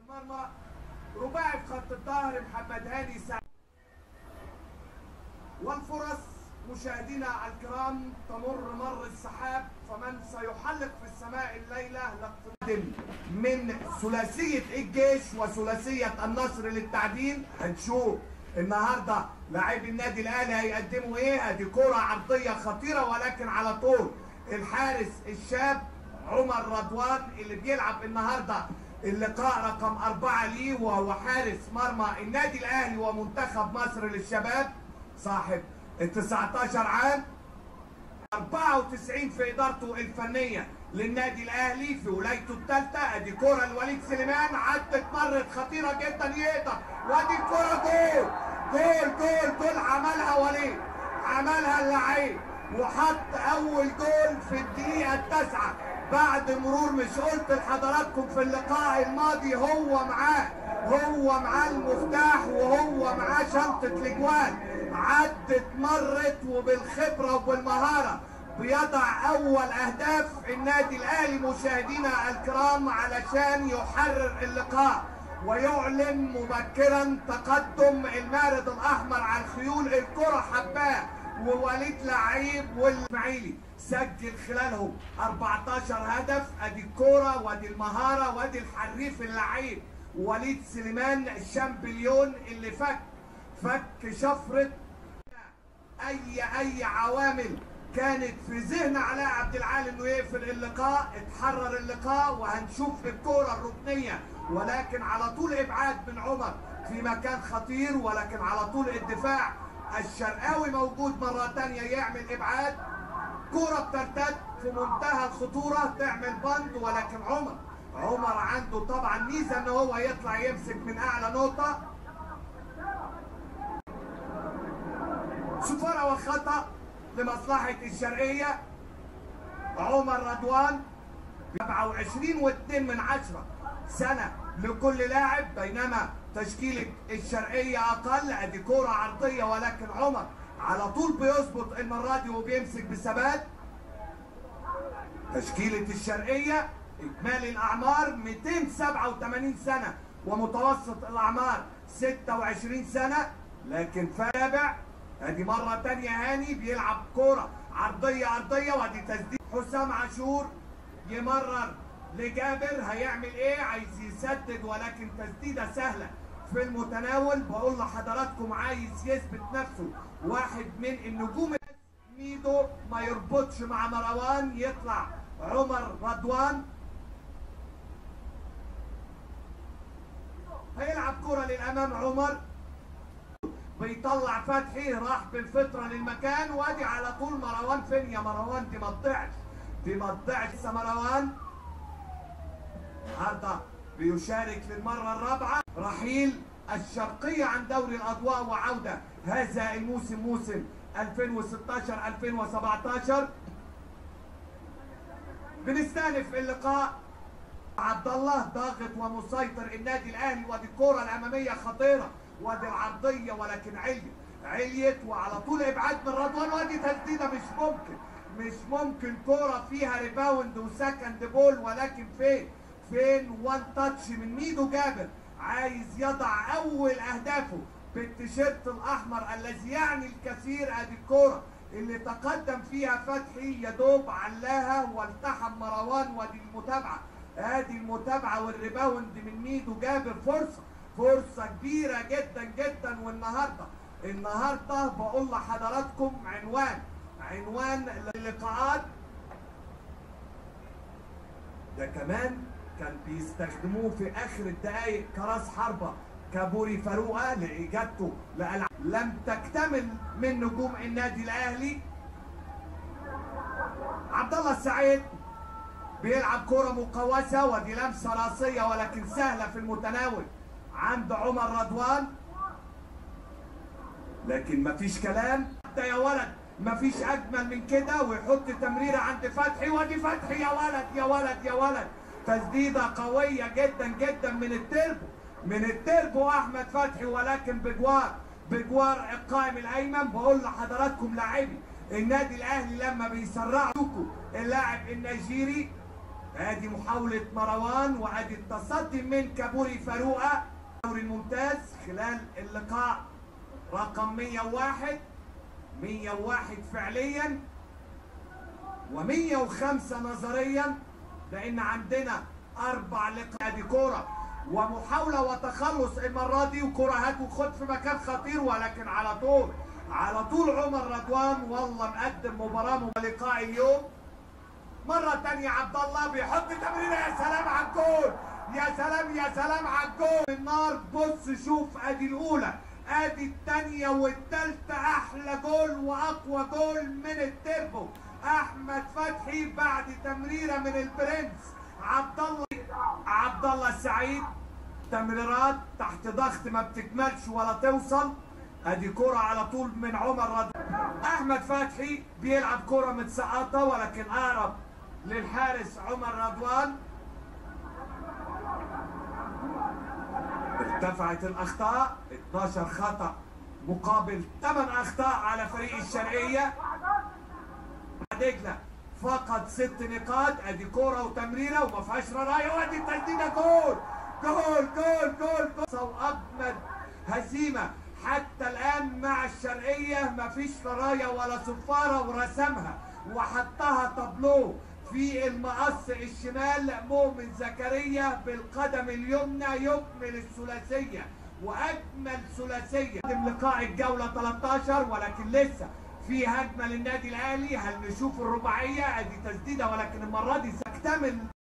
المرمى رباعي في خط الظهر محمد هاني سعد والفرص مشاهدينا الكرام تمر مر السحاب فمن سيحلق في السماء الليلة لاقتدم من ثلاثية الجيش وثلاثية النصر للتعدين هنشوف النهارده لاعبي النادي الاهلي هيقدموا ايه ادي كرة عرضية خطيرة ولكن على طول الحارس الشاب عمر رضوان اللي بيلعب النهارده اللقاء رقم أربعة ليه وهو حارس مرمى النادي الأهلي ومنتخب مصر للشباب صاحب ال 19 عام 94 في إدارته الفنية للنادي الأهلي في ولايته الثالثة أدي كرة لوليد سليمان عدت مرت خطيرة جدا يقدر وأدي الكرة جول جول جول جول عملها وليد عملها اللعيب وحط أول جول في الدقيقة التاسعة بعد مرور مش قلت لحضراتكم في اللقاء الماضي هو معاه هو معاه المفتاح وهو معاه شنطة الاجوال عدت مرت وبالخبرة وبالمهارة بيضع اول اهداف النادي الاهلي مشاهدينا الكرام علشان يحرر اللقاء ويعلن مبكرا تقدم المارد الاحمر على الخيول الكرة حباه ووليد لعيب والاسماعيلي سجل خلالهم 14 هدف ادي الكوره وادي المهاره وادي الحريف اللعيب وليد سليمان الشامبليون اللي فك فك شفره اي اي عوامل كانت في ذهن علاء عبد العال انه يقفل اللقاء اتحرر اللقاء وهنشوف الكوره الركنيه ولكن على طول ابعاد من عمر في مكان خطير ولكن على طول الدفاع الشرقاوي موجود مرة تانية يعمل إبعاد كرة بترتد في منتهى الخطورة تعمل بند ولكن عمر عمر عنده طبعا ميزة ان هو يطلع يمسك من اعلى نقطة سفارة وخطأ لمصلحة الشرقية عمر رضوان 27 و2 من عشرة سنة لكل لاعب بينما تشكيلة الشرقية أقل أدي كورة عرضية ولكن عمر على طول بيظبط المرة دي وبيمسك بثبات تشكيلة الشرقية إجمالي الأعمار 287 سنة ومتوسط الأعمار 26 سنة لكن فابع أدي مرة تانية هاني بيلعب كورة عرضية عرضية وأدي تسديد حسام عاشور يمرر لجابر هيعمل ايه عايز يسدد ولكن تسديده سهله في المتناول بقول لحضراتكم عايز يثبت نفسه واحد من النجوم ميدو ما يربطش مع مروان يطلع عمر رضوان هيلعب كرة للأمام عمر بيطلع فتحي راح بالفطرة للمكان وادي على طول مروان فين يا مروان دي ما تضيعش دي ما تضيعش يا مروان النهارده بيشارك للمرة الرابعة رحيل الشرقية عن دوري الأضواء وعودة هذا الموسم موسم 2016 2017 بنستأنف اللقاء عبد الله ضاغط ومسيطر النادي الاهلي ودي الكرة الامامية خطيرة ودي العرضية ولكن عليت عليت وعلى طول ابعاد من رضوان ودي تسديدة مش ممكن مش ممكن كرة فيها ريباوند وسكند بول ولكن فين فين وان تاتش من ميدو جابر عايز يضع اول اهدافه بالتيشيرت الاحمر الذي يعني الكثير ادي الكوره اللي تقدم فيها فتحي يا دوب علاها والتحم مروان ودي المتابعه ادي المتابعه والريباوند من ميدو جابر فرصه فرصه كبيره جدا جدا والنهارده النهارده بقول لحضراتكم عنوان عنوان اللقاءات ده كمان كان بيستخدموه في اخر الدقائق كراس حربه كابوري فاروقه لاجابته لألعاب لم تكتمل من نجوم النادي الاهلي عبد الله السعيد بيلعب كرة مقوسة ودي لمسة راسية ولكن سهلة في المتناول عند عمر رضوان لكن مفيش كلام حتى يا ولد مفيش اجمل من كده ويحط تمريره عند فتحي ودي فتحي يا ولد يا ولد يا ولد تسديده قويه جدا جدا من التربو من التربو احمد فتحي ولكن بجوار بجوار القائم الايمن بقول لحضراتكم لاعبي النادي الاهلي لما بيسرعوا اللاعب النيجيري ادي محاولة مروان وادي التصدي من كابوري فاروقة الدوري الممتاز خلال اللقاء رقم 101 101 فعليا و105 نظريا لان عندنا اربع لقاء دي كوره ومحاوله وتخلص المره دي وكره هات وخد في مكان خطير ولكن على طول على طول عمر رضوان والله مقدم مباراه لقاء اليوم مرة تانية عبد الله بيحط تمريرة يا سلام على الجول يا سلام يا سلام على الجول النار بص شوف ادي الاولى ادي التانية والتالتة احلى جول واقوى جول من التربو احمد فتحي بعد تمريرة من البرنس عبد الله عبد الله السعيد تمريرات تحت ضغط ما بتكملش ولا توصل ادي كرة على طول من عمر رضوان احمد فتحي بيلعب كرة متسقطة ولكن اقرب للحارس عمر رضوان ارتفعت الاخطاء 12 خطأ مقابل 8 اخطاء على فريق الشرقية دجلة فقط ست نقاط ادي كوره وتمريره وما فيهاش رايه وادي التسديده جول جول جول جول جول واجمد هزيمه حتى الان مع الشرقيه ما فيش رايه ولا صفاره ورسمها وحطها تابلو في المقص الشمال مؤمن زكريا بالقدم اليمنى يكمل الثلاثيه واجمل ثلاثيه لقاء الجوله 13 ولكن لسه في هجمه للنادي الاهلي هل نشوف الرباعيه ادي تسديده ولكن المره دي تكتمل